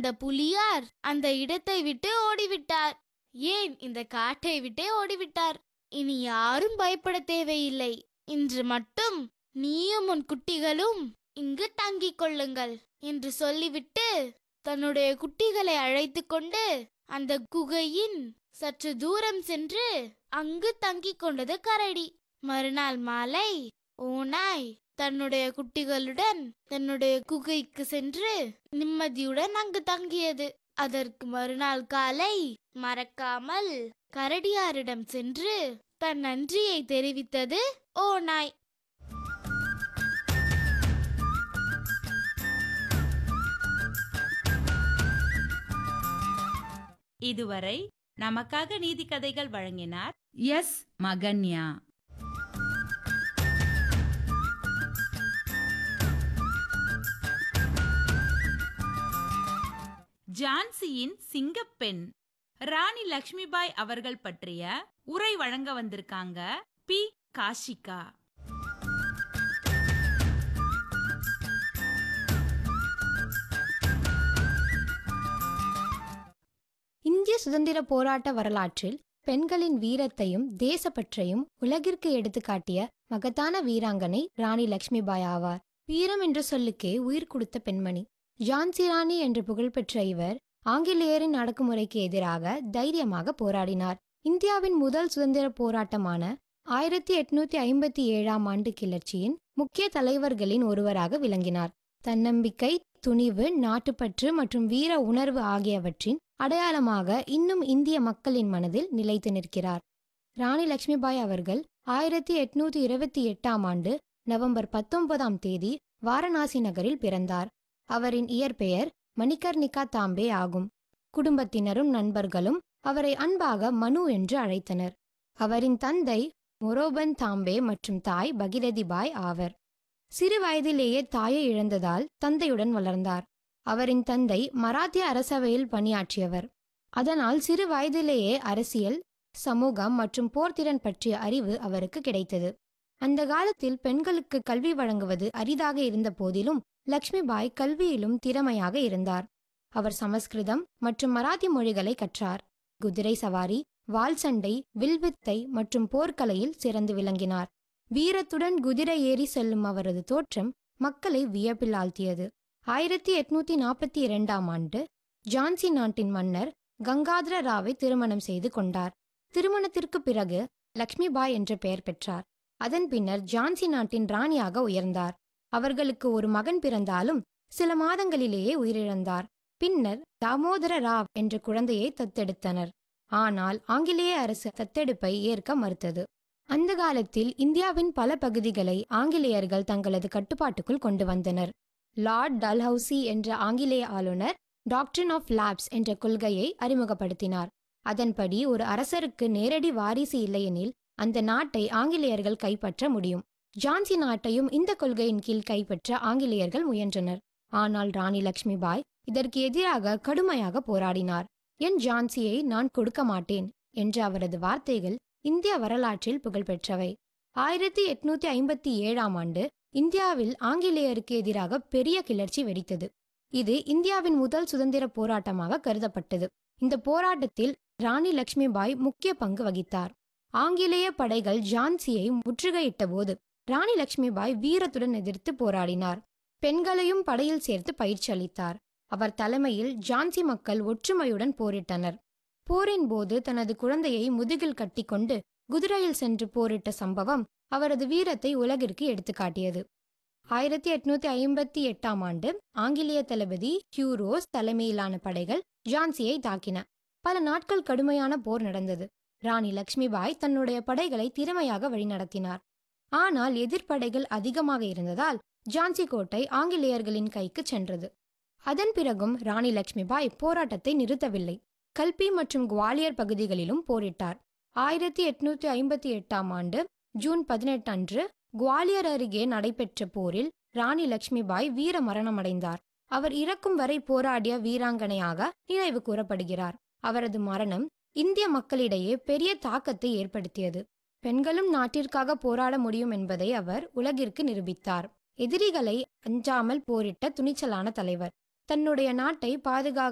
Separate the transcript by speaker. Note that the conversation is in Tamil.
Speaker 1: அந்த புலியார் அந்த இடத்தை விட்டு ஓடிவிட்டார் ஏன் இந்த காட்டை விட்டே ஓடிவிட்டார் இனி யாரும் பயப்பட தேவையில்லை இன்று மட்டும் நீயும் உன் குட்டிகளும் இங்கு தங்கிக் கொள்ளுங்கள் என்று சொல்லிவிட்டு தன்னுடைய குட்டிகளை அழைத்து கொண்டு அந்த குகையின் சற்று தூரம் சென்று அங்கு தங்கிக் கொண்டது கரடி மறுநாள் மாலை ஓநாய் தன்னுடைய குட்டிகளுடன் தன்னுடைய குகைக்கு சென்று நிம்மதியுடன் அங்கு தங்கியது அதற்கு மறுநாள் காலை மறக்காமல் கரடியாரிடம் சென்று தன் நன்றியை தெரிவித்தது ஓநாய்
Speaker 2: இதுவரை நமக்காக நீதி கதைகள் வழங்கினார்
Speaker 3: எஸ் மகன்யா
Speaker 2: ஜான்சியின் சிங்கப்பெண் ராணி லக்ஷ்மிபாய் அவர்கள் பற்றிய உரை வழங்க வந்திருக்காங்க பி காஷிகா
Speaker 4: இந்திய சுதந்திர போராட்ட வரலாற்றில் பெண்களின் வீரத்தையும் தேசப்பற்றையும் உலகிற்கு எடுத்துக்காட்டிய மகத்தான வீராங்கனை ராணி லக்ஷ்மிபாய் ஆவார் வீரம் என்ற சொல்லுக்கே உயிர் கொடுத்த பெண்மணி ஜான்சி ராணி என்று புகழ்பெற்ற இவர் ஆங்கிலேயரின் அடக்குமுறைக்கு எதிராக தைரியமாக போராடினார் இந்தியாவின் முதல் சுதந்திர போராட்டமான ஆயிரத்தி எட்நூத்தி ஐம்பத்தி ஏழாம் ஆண்டு கிளர்ச்சியின் முக்கிய தலைவர்களின் ஒருவராக விளங்கினார் தன்னம்பிக்கை துணிவு நாட்டுப்பற்று மற்றும் வீர உணர்வு ஆகியவற்றின் அடையாளமாக இன்னும் இந்திய மக்களின் மனதில் நிலைத்து நிற்கிறார் ராணி லட்சுமிபாய் அவர்கள் ஆயிரத்தி எட்நூத்தி இருபத்தி எட்டாம் ஆண்டு நவம்பர் பத்தொன்பதாம் தேதி வாரணாசி நகரில் பிறந்தார் அவரின் இயற்பெயர் மணிகர்ணிகா தாம்பே ஆகும் குடும்பத்தினரும் நண்பர்களும் அவரை அன்பாக மனு என்று அழைத்தனர் அவரின் தந்தை மொரோபன் தாம்பே மற்றும் தாய் பகிரதிபாய் ஆவர் சிறு வயதிலேயே தாயை இழந்ததால் தந்தையுடன் வளர்ந்தார் அவரின் தந்தை மராத்திய அரசவையில் பணியாற்றியவர் அதனால் சிறு வயதிலேயே அரசியல் சமூகம் மற்றும் போர்த்திறன் பற்றிய அறிவு அவருக்கு கிடைத்தது அந்த காலத்தில் பெண்களுக்கு கல்வி வழங்குவது அரிதாக இருந்த போதிலும் லக்ஷ்மிபாய் கல்வியிலும் திறமையாக இருந்தார் அவர் சமஸ்கிருதம் மற்றும் மராத்தி மொழிகளை கற்றார் குதிரை சவாரி வாள் சண்டை வில்வித்தை மற்றும் போர்க்கலையில் சிறந்து விளங்கினார் வீரத்துடன் குதிரை ஏறி செல்லும் அவரது தோற்றம் மக்களை வியப்பில் ஆழ்த்தியது ஆயிரத்தி எட்நூத்தி நாற்பத்தி இரண்டாம் ஆண்டு ஜான்சி நாட்டின் மன்னர் கங்காதர ராவை திருமணம் செய்து கொண்டார் திருமணத்திற்கு பிறகு லக்ஷ்மிபாய் என்ற பெயர் பெற்றார் அதன் பின்னர் ஜான்சி நாட்டின் ராணியாக உயர்ந்தார் அவர்களுக்கு ஒரு மகன் பிறந்தாலும் சில மாதங்களிலேயே உயிரிழந்தார் பின்னர் தாமோதர ராவ் என்ற குழந்தையை தத்தெடுத்தனர் ஆனால் ஆங்கிலேய அரசு தத்தெடுப்பை ஏற்க மறுத்தது அந்த காலத்தில் இந்தியாவின் பல பகுதிகளை ஆங்கிலேயர்கள் தங்களது கட்டுப்பாட்டுக்குள் கொண்டு வந்தனர் லார்ட் டல்ஹவுசி என்ற ஆங்கிலேய ஆளுநர் டாக்டரின் ஆஃப் லேப்ஸ் என்ற கொள்கையை அறிமுகப்படுத்தினார் அதன்படி ஒரு அரசருக்கு நேரடி வாரிசு இல்லையெனில் அந்த நாட்டை ஆங்கிலேயர்கள் கைப்பற்ற முடியும் ஜான்சி நாட்டையும் இந்த கொள்கையின் கீழ் கைப்பற்ற ஆங்கிலேயர்கள் முயன்றனர் ஆனால் ராணி லக்ஷ்மிபாய் இதற்கு எதிராக கடுமையாக போராடினார் என் ஜான்சியை நான் கொடுக்க மாட்டேன் என்ற அவரது வார்த்தைகள் இந்திய வரலாற்றில் புகழ்பெற்றவை ஆயிரத்தி எட்நூத்தி ஐம்பத்தி ஏழாம் ஆண்டு இந்தியாவில் ஆங்கிலேயருக்கு எதிராக பெரிய கிளர்ச்சி வெடித்தது இது இந்தியாவின் முதல் சுதந்திர போராட்டமாக கருதப்பட்டது இந்த போராட்டத்தில் ராணி லக்ஷ்மிபாய் முக்கிய பங்கு வகித்தார் ஆங்கிலேய படைகள் ஜான்சியை முற்றுகையிட்ட போது ராணி லக்ஷ்மிபாய் வீரத்துடன் எதிர்த்து போராடினார் பெண்களையும் படையில் சேர்த்து பயிற்சி அளித்தார் அவர் தலைமையில் ஜான்சி மக்கள் ஒற்றுமையுடன் போரிட்டனர் போரின் போது தனது குழந்தையை முதுகில் கட்டிக்கொண்டு குதிரையில் சென்று போரிட்ட சம்பவம் அவரது வீரத்தை உலகிற்கு எடுத்துக்காட்டியது ஆயிரத்தி எட்நூத்தி ஐம்பத்தி எட்டாம் ஆண்டு ஆங்கிலேய தளபதி ஹியூரோஸ் தலைமையிலான படைகள் ஜான்சியை தாக்கின பல நாட்கள் கடுமையான போர் நடந்தது ராணி லக்ஷ்மிபாய் தன்னுடைய படைகளை திறமையாக வழிநடத்தினார் ஆனால் எதிர்ப்படைகள் அதிகமாக இருந்ததால் ஜான்சி கோட்டை ஆங்கிலேயர்களின் கைக்கு சென்றது அதன் பிறகும் ராணி லக்ஷ்மிபாய் போராட்டத்தை நிறுத்தவில்லை கல்பி மற்றும் குவாலியர் பகுதிகளிலும் போரிட்டார் ஆயிரத்தி எட்நூத்தி ஐம்பத்தி எட்டாம் ஆண்டு ஜூன் பதினெட்டு அன்று குவாலியர் அருகே நடைபெற்ற போரில் ராணி லக்ஷ்மிபாய் வீர மரணமடைந்தார் அவர் இறக்கும் வரை போராடிய வீராங்கனையாக நினைவு கூறப்படுகிறார் அவரது மரணம் இந்திய மக்களிடையே பெரிய தாக்கத்தை ஏற்படுத்தியது பெண்களும் நாட்டிற்காக போராட முடியும் என்பதை அவர் உலகிற்கு நிரூபித்தார் எதிரிகளை அஞ்சாமல் போரிட்ட துணிச்சலான தலைவர் தன்னுடைய நாட்டை பாதுகாக்க